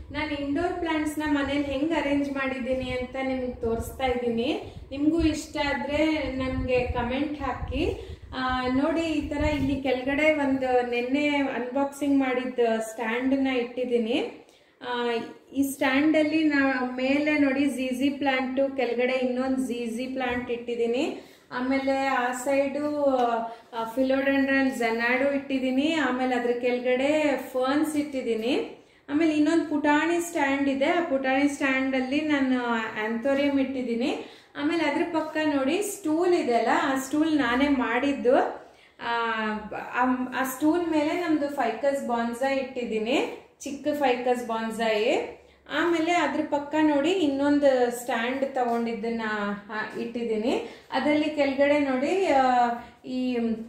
ನಾನು ಇಂಡೋರ್ ಪ್ಲಾಂಟ್ಸ್ನ ಮನೇಲಿ ಹೆಂಗೆ ಅರೇಂಜ್ ಮಾಡಿದ್ದೀನಿ ಅಂತ ನಿಮ್ಗೆ ತೋರಿಸ್ತಾ ಇದ್ದೀನಿ ನಿಮಗೂ ಇಷ್ಟ ಆದರೆ ನನಗೆ ಕಮೆಂಟ್ ಹಾಕಿ ಆ, ನೋಡಿ ಈ ಥರ ಇಲ್ಲಿ ಕೆಳಗಡೆ ಒಂದು ನಿನ್ನೆ ಅನ್ಬಾಕ್ಸಿಂಗ್ ಮಾಡಿದ ಸ್ಟ್ಯಾಂಡನ್ನ ಇಟ್ಟಿದ್ದೀನಿ ಆ, ಈ ಸ್ಟ್ಯಾಂಡಲ್ಲಿ ನಾ ಮೇಲೆ ನೋಡಿ ಝೀಝಿ ಪ್ಲಾಂಟು ಕೆಳಗಡೆ ಇನ್ನೊಂದು ಝೀಝಿ ಪ್ಲಾಂಟ್ ಇಟ್ಟಿದ್ದೀನಿ ಆಮೇಲೆ ಆ ಸೈಡು ಫಿಲೋಡೆಂಡ್ರನ್ ಜನಾಡು ಇಟ್ಟಿದ್ದೀನಿ ಆಮೇಲೆ ಅದ್ರ ಕೆಳಗಡೆ ಫರ್ನ್ಸ್ ಇಟ್ಟಿದ್ದೀನಿ ಆಮೇಲೆ ಇನ್ನೊಂದು ಪುಟಾಣಿ ಸ್ಟ್ಯಾಂಡ್ ಇದೆ ಆ ಪುಟಾಣಿ ಸ್ಟ್ಯಾಂಡಲ್ಲಿ ನಾನು ಆಂಥೋರಿಯಂ ಇಟ್ಟಿದ್ದೀನಿ ಆಮೇಲೆ ಅದ್ರ ಪಕ್ಕ ನೋಡಿ ಸ್ಟೂಲ್ ಇದೆಯಲ್ಲ ಆ ಸ್ಟೂಲ್ ನಾನೇ ಮಾಡಿದ್ದು ಆ, ಆ- ಆ ಸ್ಟೂಲ್ ಮೇಲೆ ನಮ್ದು ಫೈಕಸ್ ಬಾನ್ಸಾ ಇಟ್ಟಿದ್ದೀನಿ ಚಿಕ್ಕ ಫೈಕಸ್ ಬಾನ್ಸಾಯಿ ಆಮೇಲೆ ಅದ್ರ ಪಕ್ಕ ನೋಡಿ ಇನ್ನೊಂದು ಸ್ಟ್ಯಾಂಡ್ ತಗೊಂಡಿದ್ದನ್ನ ಆ, ಇಟ್ಟಿದ್ದೀನಿ ಅದರಲ್ಲಿ ಕೆಳಗಡೆ ನೋಡಿ ಆ, ಈ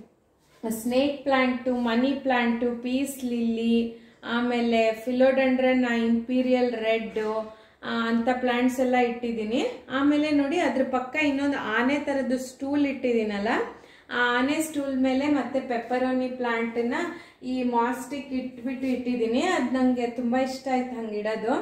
snake plant money plant peace lily ಆಮೇಲೆ ಫಿಲೋಡೆಂಡ್ರನ್ ಇಂಪೀರಿಯಲ್ ರೆಡ್ ಅಂತ ಪ್ಲಾಂಟ್ಸ್ ಎಲ್ಲ ಇಟ್ಟಿದ್ದೀನಿ ಆಮೇಲೆ ನೋಡಿ ಅದ್ರ ಪಕ್ಕ ಇನ್ನೊಂದು ಆನೆ ಥರದ್ದು ಸ್ಟೂಲ್ ಇಟ್ಟಿದ್ದೀನಲ್ಲ ಆ ಆನೆ ಸ್ಟೂಲ್ ಮೇಲೆ ಮತ್ತೆ ಪೆಪ್ಪರೋನಿ ಪ್ಲಾಂಟನ್ನ ಈ ಮಾಸ್ಟಿಕ್ ಇಟ್ಬಿಟ್ಟು ಇಟ್ಟಿದ್ದೀನಿ ಅದು ನನಗೆ ತುಂಬ ಇಷ್ಟ ಆಯ್ತು ಹಂಗೆ ಇಡೋದು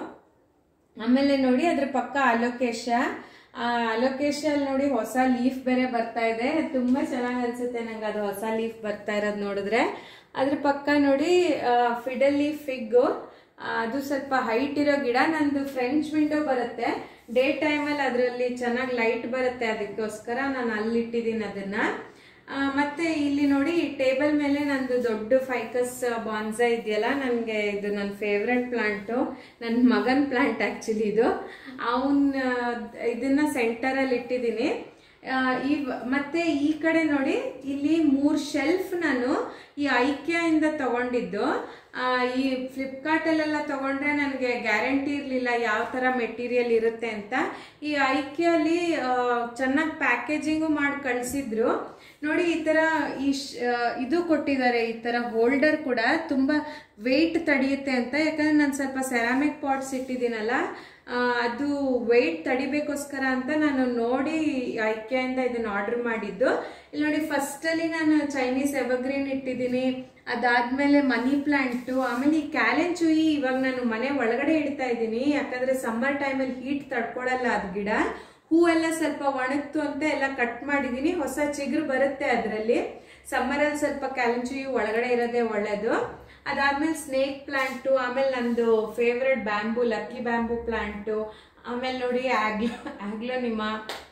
ಆಮೇಲೆ ನೋಡಿ ಅದ್ರ ಪಕ್ಕ ಅಲೋಕೇಶ ಆ ಅಲೋಕೇಶ ನೋಡಿ ಹೊಸ ಲೀಫ್ ಬೇರೆ ಬರ್ತಾ ಇದೆ ತುಂಬಾ ಚೆನ್ನಾಗಿ ಅನ್ಸುತ್ತೆ ನಂಗೆ ಅದು ಹೊಸ ಲೀಫ್ ಬರ್ತಾ ಇರೋದು ನೋಡಿದ್ರೆ ಅದ್ರ ಪಕ್ಕ ನೋಡಿ ಫಿಡಲಿ ಫಿಗ್ ಅದು ಸ್ವಲ್ಪ ಹೈಟ್ ಇರೋ ಗಿಡ ನಂದು ಫ್ರೆಂಚ್ ವಿಂಡೋ ಬರುತ್ತೆ ಡೇ ಟೈಮಲ್ಲಿ ಅದರಲ್ಲಿ ಚೆನ್ನಾಗಿ ಲೈಟ್ ಬರುತ್ತೆ ಅದಕ್ಕೋಸ್ಕರ ನಾನು ಅಲ್ಲಿ ಇಟ್ಟಿದ್ದೀನಿ ಅದನ್ನ ಆ, ಮತ್ತೆ ಇಲ್ಲಿ ನೋಡಿ ಟೇಬಲ್ ಮೇಲೆ ನಂದು ದೊಡ್ಡ ಫೈಕಸ್ ಬಾನ್ಸಾ ಇದೆಯಲ್ಲ ನನಗೆ ಇದು ನನ್ನ ಫೇವ್ರೆಟ್ ಪ್ಲಾಂಟು ನನ್ನ ಮಗನ ಪ್ಲಾಂಟ್ ಆ್ಯಕ್ಚುಲಿ ಇದು ಅವನ್ ಇದನ್ನ ಸೆಂಟರಲ್ಲಿ ಇಟ್ಟಿದ್ದೀನಿ ಆ, ಈ ಮತ್ತೆ ಈ ಕಡೆ ನೋಡಿ ಇಲ್ಲಿ ಮೂರು ಶೆಲ್ಫ್ ನಾನು ಈ ಐಕ್ಯದಿಂದ ತಗೊಂಡಿದ್ದು ಆ, ಈ ಫ್ಲಿಪ್ಕಾರ್ಟಲ್ಲೆಲ್ಲ ತಗೊಂಡ್ರೆ ನನಗೆ ಗ್ಯಾರಂಟಿ ಇರಲಿಲ್ಲ ಯಾವ ಥರ ಮೆಟೀರಿಯಲ್ ಇರುತ್ತೆ ಅಂತ ಈ ಐಕ್ಯಲ್ಲಿ ಚೆನ್ನಾಗಿ ಪ್ಯಾಕೇಜಿಂಗು ಮಾಡಿ ಕಳಿಸಿದ್ರು ನೋಡಿ ಈ ಥರ ಈ ಶ್- ಆ, ಇದು ಕೊಟ್ಟಿದ್ದಾರೆ ಈ ಥರ ಹೋಲ್ಡರ್ ಕೂಡ ತುಂಬ ವೆಯ್ಟ್ ತಡೆಯುತ್ತೆ ಅಂತ ಯಾಕಂದ್ರೆ ನಾನು ಸ್ವಲ್ಪ ಸೆರಾಮಿಕ್ ಪಾಟ್ಸ್ ಇಟ್ಟಿದ್ದೀನಲ್ಲ ಆ, ಅದು ವೆಯ್ಟ್ ತಡಿಬೇಕೋಸ್ಕರ ಅಂತ ನಾನು ನೋಡಿ ಐಕ್ಯದಿಂದ ಇದನ್ನ ಆರ್ಡರ್ ಮಾಡಿದ್ದು ಇಲ್ಲಿ ನೋಡಿ ಫಸ್ಟಲ್ಲಿ ನಾನು ಚೈನೀಸ್ ಎವರ್ಗ್ರೀನ್ ಇಟ್ಟಿದ್ದೀನಿ ಅದಾದ್ಮೇಲೆ ಮನಿ ಪ್ಲಾಂಟು ಆಮೇಲೆ ಈ ಕ್ಯಾಲೆಂಚುಯಿ ಇವಾಗ ನಾನು ಮನೆ ಒಳಗಡೆ ಇಡ್ತಾ ಇದ್ದೀನಿ ಯಾಕಂದ್ರೆ ಸಮ್ಮರ್ ಟೈಮಲ್ಲಿ ಹೀಟ್ ತಡ್ಕೊಳಲ್ಲ ಅದು ಗಿಡ ಹೂವೆಲ್ಲ ಸ್ವಲ್ಪ ಒಣಗ್ತು ಅಂತ ಎಲ್ಲ ಕಟ್ ಮಾಡಿದ್ದೀನಿ ಹೊಸ ಚಿಗುರು ಬರುತ್ತೆ ಅದರಲ್ಲಿ ಸಮ್ಮರಲ್ಲಿ ಸ್ವಲ್ಪ ಕ್ಯಾಲೆಂಚುಯಿ ಒಳಗಡೆ ಇರೋದೇ ಒಳ್ಳೇದು ಅದಾದ್ಮೇಲೆ ಸ್ನೇಕ್ ಪ್ಲಾಂಟು ಆಮೇಲೆ ನಂದು favourite bamboo lucky bamboo plant ಆಮೇಲೆ ನೋಡಿ ಆಗ್ಲೋ ಆಗ್ಲೋನಿಮ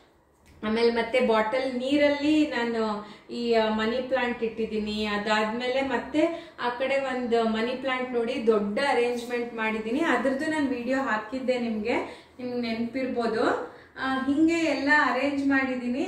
ಆಮೇಲೆ ಮತ್ತೆ ಬಾಟಲ್ ನೀರಲ್ಲಿ ನಾನು ಈ ಮನಿ ಪ್ಲಾಂಟ್ ಇಟ್ಟಿದ್ದೀನಿ ಅದಾದ್ಮೇಲೆ ಮತ್ತೆ ಆ ಕಡೆ ಒಂದು ಮನಿ ಪ್ಲಾಂಟ್ ನೋಡಿ ದೊಡ್ಡ ಅರೇಂಜ್ಮೆಂಟ್ ಮಾಡಿದ್ದೀನಿ ಅದ್ರದ್ದು ನಾನು ವಿಡಿಯೋ ಹಾಕಿದ್ದೆ ನಿಮಗೆ ನಿಮ್ಗೆ ನೆನಪಿರ್ಬೋದು ಆ, ಹಿಂಗೆ ಎಲ್ಲ ಅರೇಂಜ್ ಮಾಡಿದ್ದೀನಿ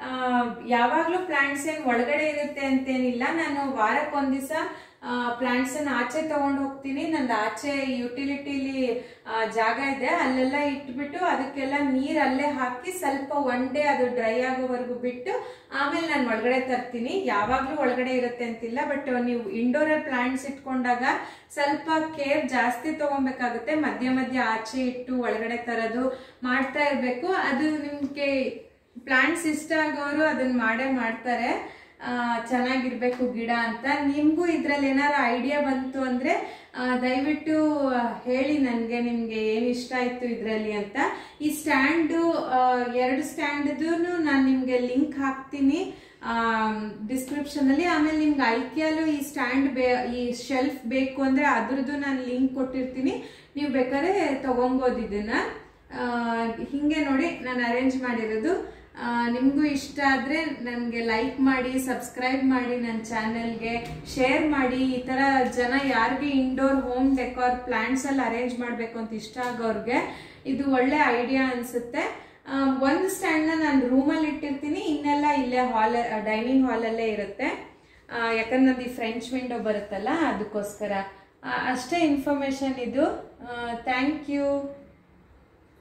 ಯಾವಾಗಲೂ ಪ್ಲಾಂಟ್ಸ್ ಏನು ಒಳಗಡೆ ಇರುತ್ತೆ ಅಂತೇನಿಲ್ಲ ನಾನು ವಾರಕ್ಕೊಂದ್ ದಿವಸ ಪ್ಲಾಂಟ್ಸ್ ಅನ್ನ ಆಚೆ ತಗೊಂಡು ಹೋಗ್ತೀನಿ ನಂದು ಆಚೆ ಯುಟಿಲಿಟಿಲಿ ಜಾಗ ಇದೆ ಅಲ್ಲೆಲ್ಲ ಇಟ್ಬಿಟ್ಟು ಅದಕ್ಕೆಲ್ಲ ನೀರ್ ಅಲ್ಲೇ ಹಾಕಿ ಸ್ವಲ್ಪ ಒನ್ ಡೇ ಅದು ಡ್ರೈ ಆಗೋವರೆಗೂ ಬಿಟ್ಟು ಆಮೇಲೆ ನಾನು ಒಳಗಡೆ ತರ್ತೀನಿ ಯಾವಾಗ್ಲೂ ಒಳಗಡೆ ಇರುತ್ತೆ ಅಂತಿಲ್ಲ ಬಟ್ ನೀವು ಇಂಡೋರಲ್ ಪ್ಲಾಂಟ್ಸ್ ಇಟ್ಕೊಂಡಾಗ ಸ್ವಲ್ಪ ಕೇರ್ ಜಾಸ್ತಿ ತಗೊಬೇಕಾಗುತ್ತೆ ಮಧ್ಯ ಮಧ್ಯ ಆಚೆ ಇಟ್ಟು ಒಳಗಡೆ ತರೋದು ಮಾಡ್ತಾ ಇರ್ಬೇಕು ಅದು ನಿಮ್ಗೆ ಪ್ಲಾಂಟ್ಸ್ ಇಷ್ಟ ಆಗೋರು ಅದನ್ನ ಮಾಡೇ ಮಾಡ್ತಾರೆ ಆ, ಚೆನ್ನಾಗಿರ್ಬೇಕು ಗಿಡ ಅಂತ ನಿಮಗೂ ಇದ್ರಲ್ಲಿ ಏನಾರು ಐಡಿಯಾ ಬಂತು ಅಂದ್ರೆ ಆ, ದಯವಿಟ್ಟು ಆ, ಹೇಳಿ ನನಗೆ ನಿಮ್ಗೆ ಏನ್ ಇಷ್ಟ ಆಯ್ತು ಇದ್ರಲ್ಲಿ ಅಂತ ಈ ಸ್ಟ್ಯಾಂಡು ಎರಡು ಸ್ಟ್ಯಾಂಡ್ದು ನಾನು ನಿಮ್ಗೆ ಲಿಂಕ್ ಹಾಕ್ತೀನಿ ಡಿಸ್ಕ್ರಿಪ್ಷನ್ ಅಲ್ಲಿ ಆಮೇಲೆ ನಿಮ್ಗೆ ಐಕ್ಯಲ್ಲೂ ಈ ಸ್ಟ್ಯಾಂಡ್ ಬೇ ಈ ಶೆಲ್ಫ್ ಬೇಕು ಅಂದ್ರೆ ಅದ್ರದ್ದು ನಾನು ಲಿಂಕ್ ಕೊಟ್ಟಿರ್ತೀನಿ ನೀವು ಬೇಕಾದ್ರೆ ತಗೊಬೋದು ಇದನ್ನ ಆ, ಹಿಂಗೆ ನೋಡಿ ನಾನು ಅರೇಂಜ್ ಮಾಡಿರೋದು ಆ, ನಿಮಗೂ ಇಷ್ಟ ಆದರೆ ನನಗೆ ಲೈಕ್ ಮಾಡಿ ಸಬ್ಸ್ಕ್ರೈಬ್ ಮಾಡಿ ನನ್ನ ಚಾನೆಲ್ಗೆ ಶೇರ್ ಮಾಡಿ ಈ ಥರ ಜನ ಯಾರಿಗೆ ಇಂಡೋರ್ ಹೋಮ್ ಡೆಕೋರ್ ಪ್ಲಾಂಟ್ಸ್ ಎಲ್ಲ ಅರೇಂಜ್ ಮಾಡಬೇಕು ಅಂತ ಇಷ್ಟ ಆಗೋರ್ಗೆ ಇದು ಒಳ್ಳೆ ಐಡಿಯಾ ಅನಿಸುತ್ತೆ ಒಂದು ಸ್ಟ್ಯಾಂಡ್ನ ನಾನು ರೂಮಲ್ಲಿ ಇಟ್ಟಿರ್ತೀನಿ ಇನ್ನೆಲ್ಲ ಇಲ್ಲೇ ಹಾಲ್ ಡೈನಿಂಗ್ ಹಾಲಲ್ಲೇ ಇರುತ್ತೆ ಆ, ಯಾಕಂದ್ರೆ ನಂದು ಈ ಫ್ರೆಂಚ್ ವಿಂಡೋ ಬರುತ್ತಲ್ಲ ಅದಕ್ಕೋಸ್ಕರ ಆ, ಅಷ್ಟೇ ಇನ್ಫಾರ್ಮೇಶನ್ ಇದು ಥ್ಯಾಂಕ್ ಯು